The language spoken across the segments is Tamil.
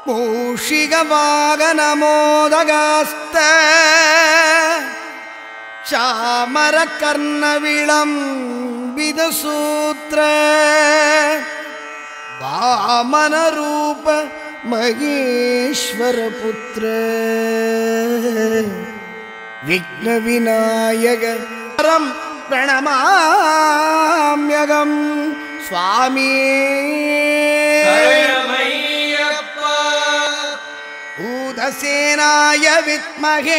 மூஷிகவாகனமோதகாஸ்த சாமரகர்ணவிளம் விதசூத்திர வாமனரூப மகேஸ்வரபுத்திர விக்னவிநாயகரம் பிரணமாம்யகம் சுவாமியே சரணமையப்பா பூதசேனாய வித்மகே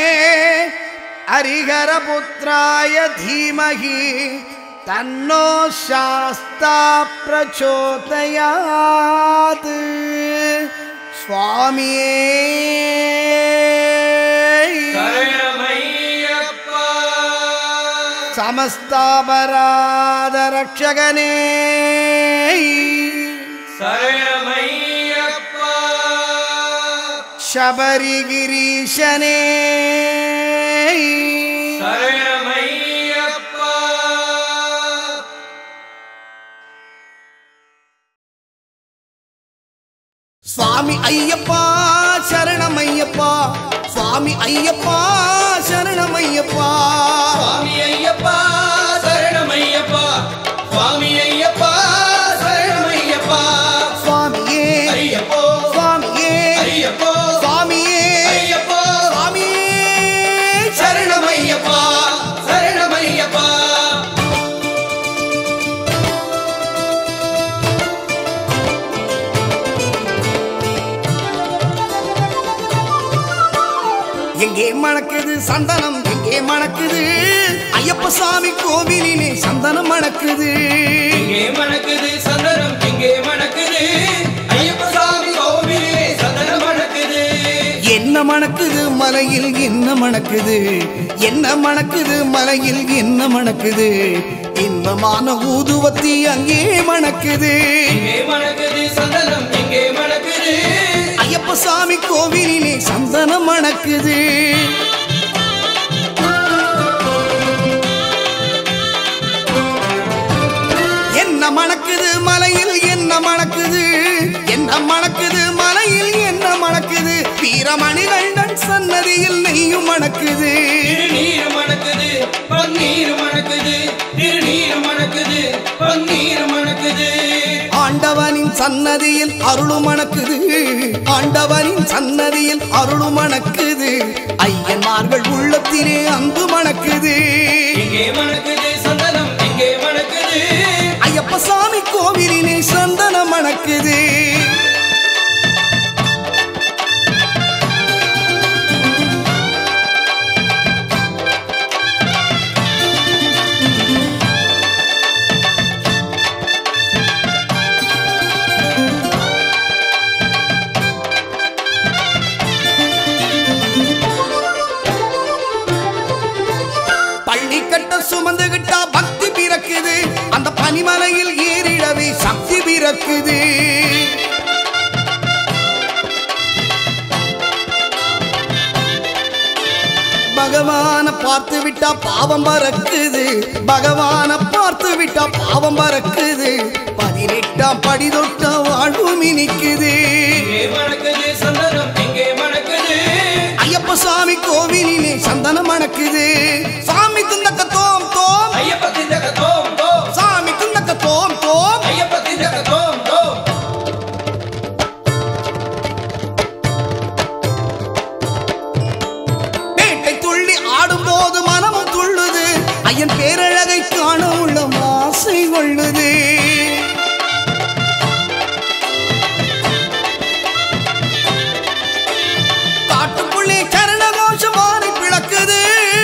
ஹரிஹரபுத்திராய தீமகி தன்னோ சாஸ்தா பிரச்சோதயாத் சுவாமியே சரணமையப்பா சமஸ்தாபராத ரட்சகனே சரணமையப்பா சபரிகிரீஷனே சரணமையப்பா சுவாமி ஐயப்பா சரணமையப்பா சுவாமி ஐயப்பா சரணமையப்பா சுவாமி ஐயப்பா சரணமையப்பா சுவாமி ஐயப்பா சரணமையப்பா சுவாமியே ஐயப்போ சுவாமியே ஐயப்போ சுவாமியே ஐயப்போ சுவாமியே சரணமையப்பா சரணமையப்பா எங்கே மணக்குது சந்தனம் எங்கே மணக்குது ஐயப்ப சாமி கோவிலிலே சந்தனம் மணக்குது எங்கே மணக்குது சந்தனம் எங்கே மணக்குது ஐயப்ப சாமி கோவிலே சந்தனம் மணக்குது என்ன மணக்குது மலையில் என்ன மணக்குது என்ன மணக்குது மலையில் என்ன மணக்குது இன்பமான ஊதுவத்தி அங்கே மணக்குது எங்கே மணக்குது சந்தனம் எங்கே மணக்குது ஐயப்ப சாமி கோவிலிலே சந்தனம் மணக்குது என்ன மணக்குது மலையில் என்ன மணக்குது என்ன மணக்குது மலையில் என்ன மணக்குது வீரமணிகண்டன் சன்னதியில் நெய்யும் மணக்குது திருநீர் மணக்குது பன்னீர் மணக்குது திருநீர் மணக்குது பன்னீர் மணக்குது ஆண்டவனின் சன்னதியில் அருளும் மணக்குது ஆண்டவனின் சன்னதியில் அருளும் மணக்குது ஐயன்மார்கள் உள்ளத்திலே அன்பு மணக்குது எங்கே மணக்குது சந்தனம் எங்கே மணக்குது ஐயப்ப சாமி கோவிலிலே சந்தனம் மணக்குது பள்ளி கட்ட சுமந்துகிட்டா பக்தி பிறக்குது அந்த பனிமலையில் ஏறிடவே சக்தி பிறக்குது பகவான பார்த்து விட்டா பாவம் பறக்குது பகவான பார்த்து விட்டா பாவம் பறக்குது பதினெட்டாம் படி தொட்ட வாழ்வு மினிக்குது எங்கே மணக்குது சந்தனம் எங்கே மணக்குது ஐயப்ப சாமி கோவிலிலே சந்தனம் மணக்குது சாமி துந்தக்க தோம் தோம் ஐயப்ப திண்டக தோம் தோம் சாமி துந்தக்க தோம் தோம் ஐயப்ப திண்டக தோம் தோம் பேட்டை துள்ளி ஆடும்போது மனமும் துள்ளுது ஐயன் பேரழகை காண உள்ள ஆசை கொள்ளுது காட்டுக்குள்ளே சரண கோஷம் மாறி பிளக்குது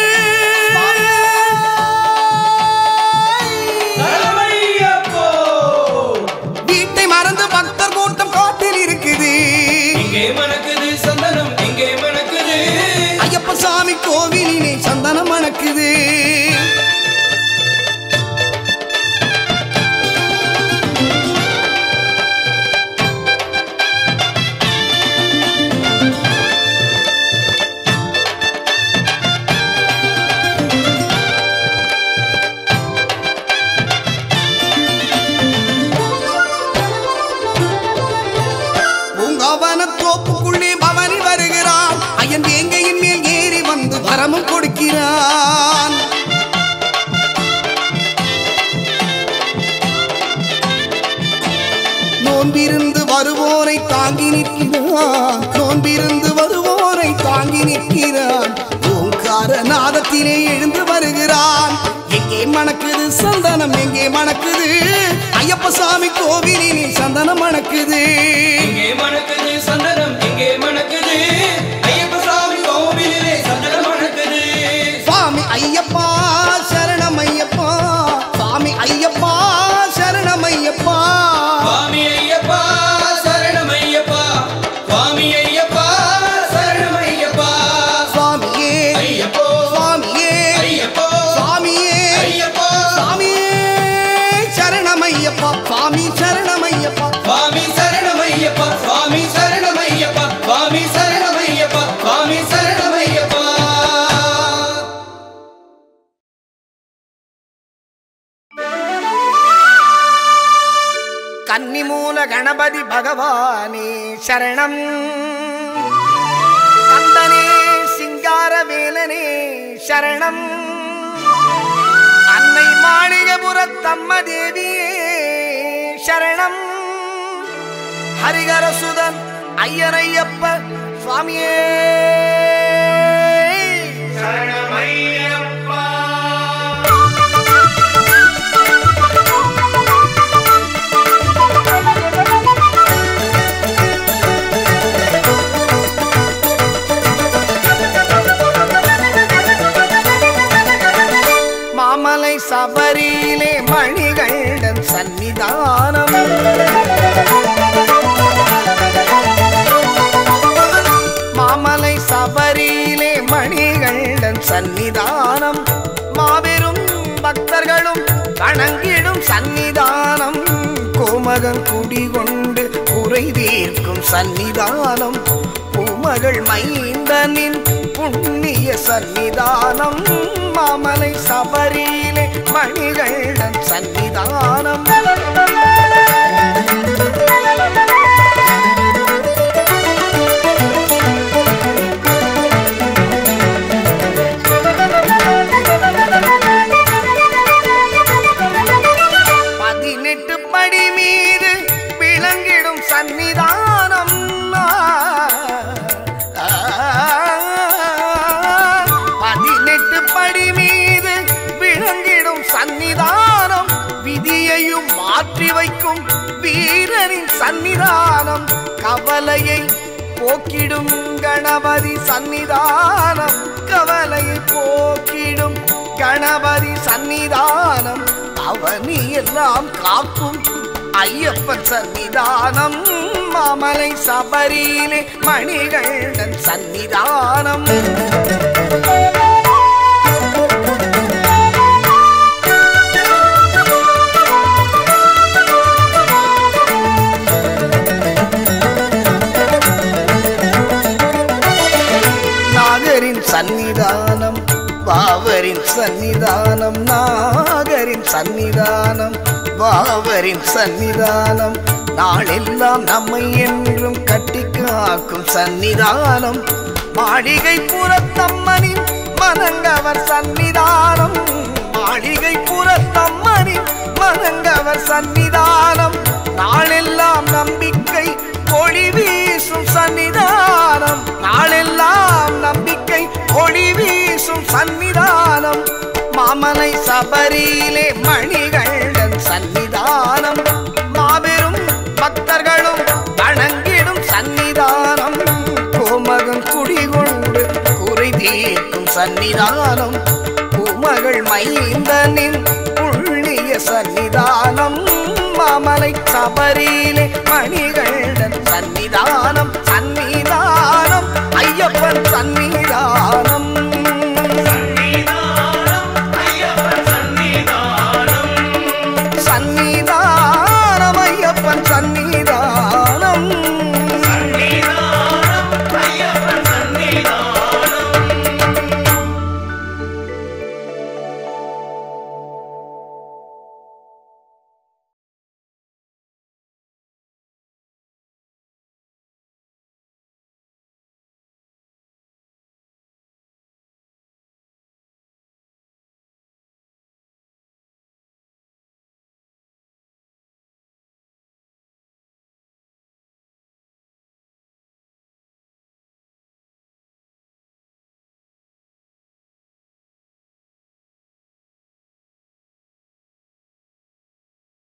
சரணமையப்போ வீட்டை மறந்து பக்தர் கூட்டம் காட்டில் இருக்குது எங்கே மணக்குது சந்தனம் எங்கே மணக்குது ஐயப்ப சாமி கோவிலிலே சந்தனம் மணக்குது நிற்கிறான் நோன்பிருந்து வருவோரை தாங்கி நிற்கிறான் நோன்பிருந்து வருவோரை தாங்கி நிற்கிறான் ஓங்கார நாதத்திலே எழுந்து வருகிறான் எங்கே மணக்குது சந்தனம் எங்கே மணக்குது ஐயப்ப சாமி கோவிலிலே சந்தனம் மணக்குது எங்கே மணக்குது சந்தனம் எங்கே மணக்குது ஐயப்ப சாமி கோவிலிலே சந்தனம் மணக்குது சுவாமி ஐயப்பா சரணம் ஐயப்பா சுவாமி ஐயப்பா சரணம் ஐயப்பா சுவாமி ஐயப்பா சரணம் ஐயப்பா சுவாமி ஐயப்பா சரணம் ஐயப்பா சுவாமியே ஐயப்போ சுவாமியே ஐயப்போ சுவாமியே ஐயப்போ சுவாமியே சரணமையப்பா சுவாமி சரணமையப்பா சுவாமி சரணம் ஐயப்பா சுவாமி சரணம் ஐயப்பா சுவாமி சரணம் ஐயப்பா சுவாமி சரணம் ஐயப்பா கன்னிமூல கணபதி பகவானே சரணம் கந்தனே சிங்கார வேலனே சரணம் அன்னை மாளிகபுரத்தம்ம தேவியே சரணம் ஹரிகரசுதன் ஐயனையப்ப சுவாமியே மாமலை சபரியிலே மணிகண்டன் சன்னிதானம் மாமலை சபரியிலே மணிகண்டன் சன்னிதானம் மாபெரும் பக்தர்களும் வணங்கிடும் சன்னிதானம் கோமகன் குடிகொண்டு குறை தீர்க்கும் சன்னிதானம் பூமகள் மைந்தனின் புண்ணிய சன்னிதானம் மாமலை சபரியிலே மணிகண்டன் சன்னிதானம் பதினெட்டு படி மீது விளங்கிடும் சன்னிதானம் பதினெட்டு படி மீது விளங்கிடும் சன்னிதானம் விதியையும் மாற்றி வைக்கும் வீரனின் சன்னிதானம் கவலையை போக்கிடும் கணபதி சன்னிதானம் கவலையை போக்கிடும் கணபதி சன்னிதானம் அவனி எல்லாம் காக்கும் ஐயப்பன் சன்னிதானம் மாமலை சபரியிலே மணிகண்டன் சன்னிதானம் நாகரின் சன்னிதானம் பாவரின் சன்னிதானம் நாகரின் சன்னிதானம் பாவரின் சன்னிதானம் நாளெல்லாம் நம்மை என்றும் கட்டி காக்கும் சன்னிதானம் மாளிகை புறத்தம்மனின் மனங்கவர் சன்னிதானம் மாளிகை புறத்தம்மனின் மனங்கவர் சன்னிதானம் நாளெல்லாம் நம்பிக்கை ஒளி வீசும் சன்னிதானம் நாளெல்லாம் நம்பிக்கை ஒளி வீசும் சன்னிதானம் மாமலை சபரியிலே மணிகண்டன் சன்னிதானம் மாபெரும் பக்தர்களும் வணங்கிடும் சன்னிதானம் கோமகன் குடிகொண்டு குறை தீர்க்கும் சன்னிதானம் பூமகள் மைந்தனின் புள்ளிய சன்னிதானம் மாமலை சபரியிலே மணிகண்டன் சன்னிதானம் சன்னிதானம் ஐயப்பன் சன்னிதானம்